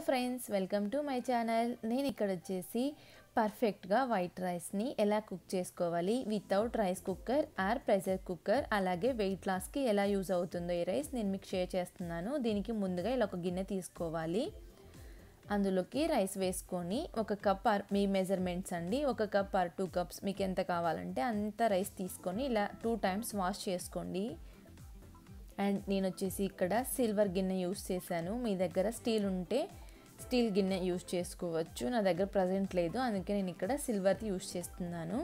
friends welcome to my channel నేను ఇక్కడ వచ్చేసి పర్ఫెక్ట్గా వైట్ రైస్ని ఎలా కుక్ చేసుకోవాలి without rice cooker or pressure cooker అలాగే వెయిట్ లాస్కి ఎలా యూజ్ అవుతుందో ఈ రైస్ నేను మీకు షేర్ చేస్తున్నాను దీనికి ముందుగా ఇలా ఒక గిన్నె తీసుకోవాలి అందులోకి రైస్ వేసుకొని ఒక కప్ ఆర్ మీ మెజర్మెంట్స్ అండి ఒక కప్ ఆర్ టూ కప్స్ మీకు ఎంత కావాలంటే అంత రైస్ తీసుకొని ఇలా టూ టైమ్స్ వాష్ చేసుకోండి అండ్ నేను వచ్చేసి ఇక్కడ సిల్వర్ గిన్నె యూస్ చేశాను మీ దగ్గర స్టీల్ ఉంటే స్టీల్ గిన్నె యూస్ చేసుకోవచ్చు నా దగ్గర ప్రజెంట్ లేదు అందుకే నేను ఇక్కడ సిల్వర్ది యూస్ చేస్తున్నాను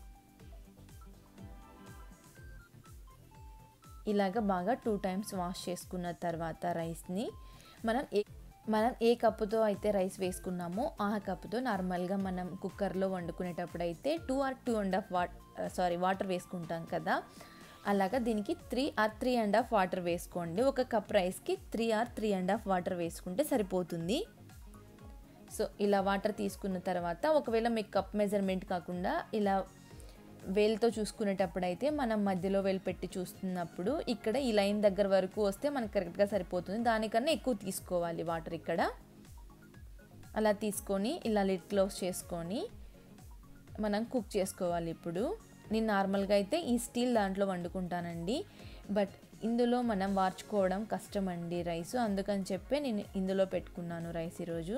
ఇలాగ బాగా టూ టైమ్స్ వాష్ చేసుకున్న తర్వాత రైస్ని మనం ఏ మనం ఏ కప్పుతో అయితే రైస్ వేసుకున్నామో ఆ కప్పుతో నార్మల్గా మనం కుక్కర్లో వండుకునేటప్పుడు అయితే two or two and half what sorry water వేసుకుంటాం కదా అలాగా దీనికి three or three and half water వేసుకోండి ఒక కప్ రైస్కి three or three and half water వేసుకుంటే సరిపోతుంది సో ఇలా వాటర్ తీసుకున్న తర్వాత ఒకవేళ మీకు కప్ మెజర్మెంట్ కాకుండా ఇలా వేలుతో చూసుకునేటప్పుడు అయితే మనం మధ్యలో వేలు పెట్టి చూస్తున్నప్పుడు ఇక్కడ ఈ లైన్ దగ్గర వరకు వస్తే మనకు కరెక్ట్గా సరిపోతుంది దానికన్నా ఎక్కువ తీసుకోవాలి వాటర్ ఇక్కడ అలా తీసుకొని ఇలా లిడ్ క్లోజ్ చేసుకొని మనం కుక్ చేసుకోవాలి ఇప్పుడు నేను నార్మల్గా అయితే ఈ స్టీల్ దాంట్లో వండుకుంటానండి బట్ ఇందులో మనం వార్చుకోవడం కష్టం అండి రైస్ అందుకని చెప్పి నేను ఇందులో పెట్టుకున్నాను రైస్ ఈరోజు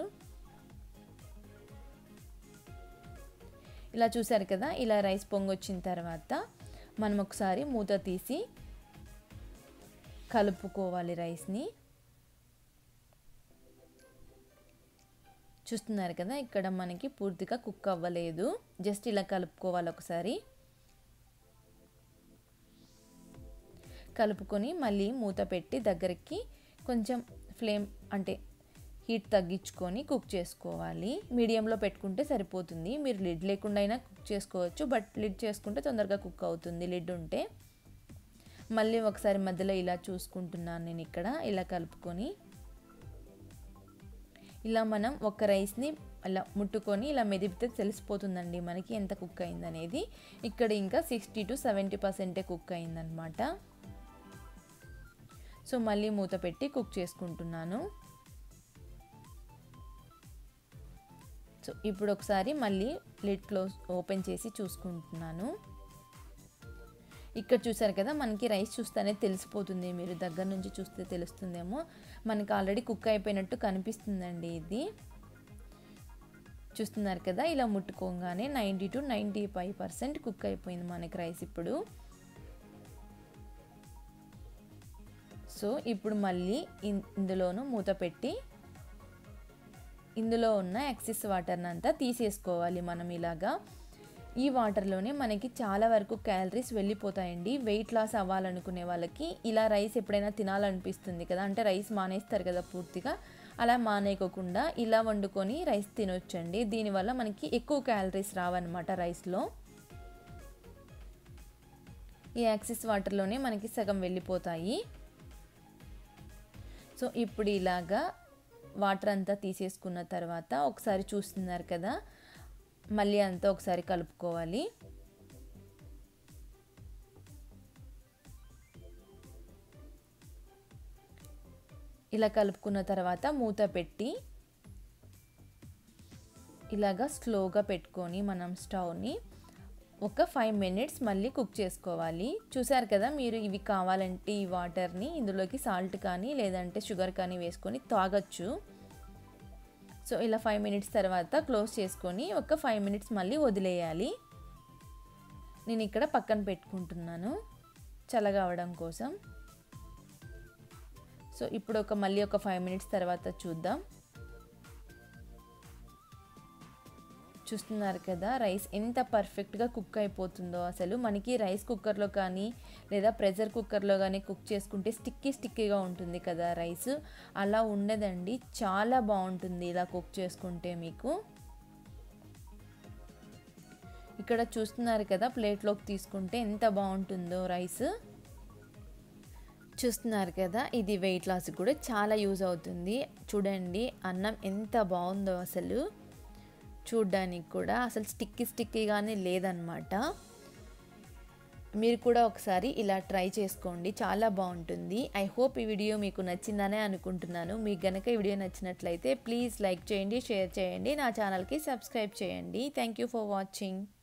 ఇలా చూసారు కదా ఇలా రైస్ పొంగొచ్చిన తర్వాత మనం ఒకసారి మూత తీసి కలుపుకోవాలి రైస్ని చూస్తున్నారు కదా ఇక్కడ మనకి పూర్తిగా కుక్ అవ్వలేదు జస్ట్ ఇలా కలుపుకోవాలి ఒకసారి కలుపుకొని మళ్ళీ మూత పెట్టి దగ్గరికి కొంచెం ఫ్లేమ్ అంటే హీట్ తగ్గించుకొని కుక్ చేసుకోవాలి మీడియంలో పెట్టుకుంటే సరిపోతుంది మీరు లిడ్ లేకుండా అయినా కుక్ చేసుకోవచ్చు బట్ లిడ్ చేసుకుంటే తొందరగా కుక్ అవుతుంది లిడ్ ఉంటే మళ్ళీ ఒకసారి మధ్యలో ఇలా చూసుకుంటున్నాను నేను ఇక్కడ ఇలా కలుపుకొని ఇలా మనం ఒక రైస్ని అలా ముట్టుకొని ఇలా మెదిపితే తెలిసిపోతుందండి మనకి ఎంత కుక్ అయిందనేది ఇక్కడ ఇంకా సిక్స్టీ టు సెవెంటీ పర్సెంటే కుక్ అయిందనమాట సో మళ్ళీ మూత పెట్టి కుక్ చేసుకుంటున్నాను సో ఇప్పుడు ఒకసారి మళ్ళీ లిడ్ క్లోజ్ ఓపెన్ చేసి చూసుకుంటున్నాను ఇక్కడ చూసారు కదా మనకి రైస్ చూస్తేనే తెలిసిపోతుంది మీరు దగ్గర నుంచి చూస్తే తెలుస్తుందేమో మనకి ఆల్రెడీ కుక్ అయిపోయినట్టు కనిపిస్తుందండి ఇది చూస్తున్నారు కదా ఇలా ముట్టుకోగానే ninety to ninety five percent cook అయిపోయింది మనకి రైస్ ఇప్పుడు సో ఇప్పుడు మళ్ళీ ఇందులోనూ మూత పెట్టి ఇందులో ఉన్న ఎక్సెస్ వాటర్ని అంతా తీసేసుకోవాలి మనం ఇలాగా ఈ వాటర్లోనే మనకి చాలా వరకు క్యాలరీస్ వెళ్ళిపోతాయండి వెయిట్ లాస్ అవ్వాలనుకునే వాళ్ళకి ఇలా రైస్ ఎప్పుడైనా తినాలనిపిస్తుంది కదా అంటే రైస్ మానేస్తారు కదా పూర్తిగా అలా మానేయకోకుండా ఇలా వండుకొని రైస్ తినొచ్చండి దీనివల్ల మనకి ఎక్కువ క్యాలరీస్ రావన్నమాట రైస్లో ఈ యాక్సిస్ వాటర్లోనే మనకి సగం వెళ్ళిపోతాయి సో ఇప్పుడు ఇలాగా వాటర్ అంతా తీసేసుకున్న తర్వాత ఒకసారి చూస్తున్నారు కదా మళ్ళీ అంతా ఒకసారి కలుపుకోవాలి ఇలా కలుపుకున్న తర్వాత మూత పెట్టి ఇలాగా స్లోగా పెట్టుకొని మనం స్టవ్ని ఒక ఫైవ్ మినిట్స్ మళ్ళీ కుక్ చేసుకోవాలి చూసారు కదా మీరు ఇవి కావాలంటే ఈ వాటర్ని ఇందులోకి సాల్ట్ కానీ లేదంటే షుగర్ కానీ వేసుకొని తాగొచ్చు సో ఇలా ఫైవ్ మినిట్స్ తర్వాత క్లోజ్ చేసుకొని ఒక ఫైవ్ మినిట్స్ మళ్ళీ వదిలేయాలి నేను ఇక్కడ పక్కన పెట్టుకుంటున్నాను చల్లగా అవడం కోసం సో ఇప్పుడు ఒక మళ్ళీ ఒక ఫైవ్ మినిట్స్ తర్వాత చూద్దాం చూస్తున్నారు కదా రైస్ ఎంత పర్ఫెక్ట్గా కుక్ అయిపోతుందో అసలు మనకి రైస్ కుక్కర్లో కానీ లేదా ప్రెషర్ కుక్కర్లో కానీ కుక్ చేసుకుంటే స్టిక్కీ స్టిక్కీగా ఉంటుంది కదా రైస్ అలా ఉండదండి చాలా బాగుంటుంది ఇలా కుక్ చేసుకుంటే మీకు ఇక్కడ చూస్తున్నారు కదా ప్లేట్లోకి తీసుకుంటే ఎంత బాగుంటుందో రైస్ చూస్తున్నారు కదా ఇది వెయిట్ లాస్ కూడా చాలా యూజ్ అవుతుంది చూడండి అన్నం ఎంత బాగుందో అసలు చూడ్డానికి కూడా అసలు స్టిక్కీ స్టిక్కీగానే లేదనమాట మీరు కూడా ఒకసారి ఇలా ట్రై చేసుకోండి చాలా బాగుంటుంది ఐ హోప్ ఈ వీడియో మీకు నచ్చిందనే అనుకుంటున్నాను మీకు గనక ఈ వీడియో నచ్చినట్లయితే ప్లీజ్ లైక్ చేయండి షేర్ చేయండి నా ఛానల్కి సబ్స్క్రైబ్ చేయండి థ్యాంక్ యూ ఫర్ వాచింగ్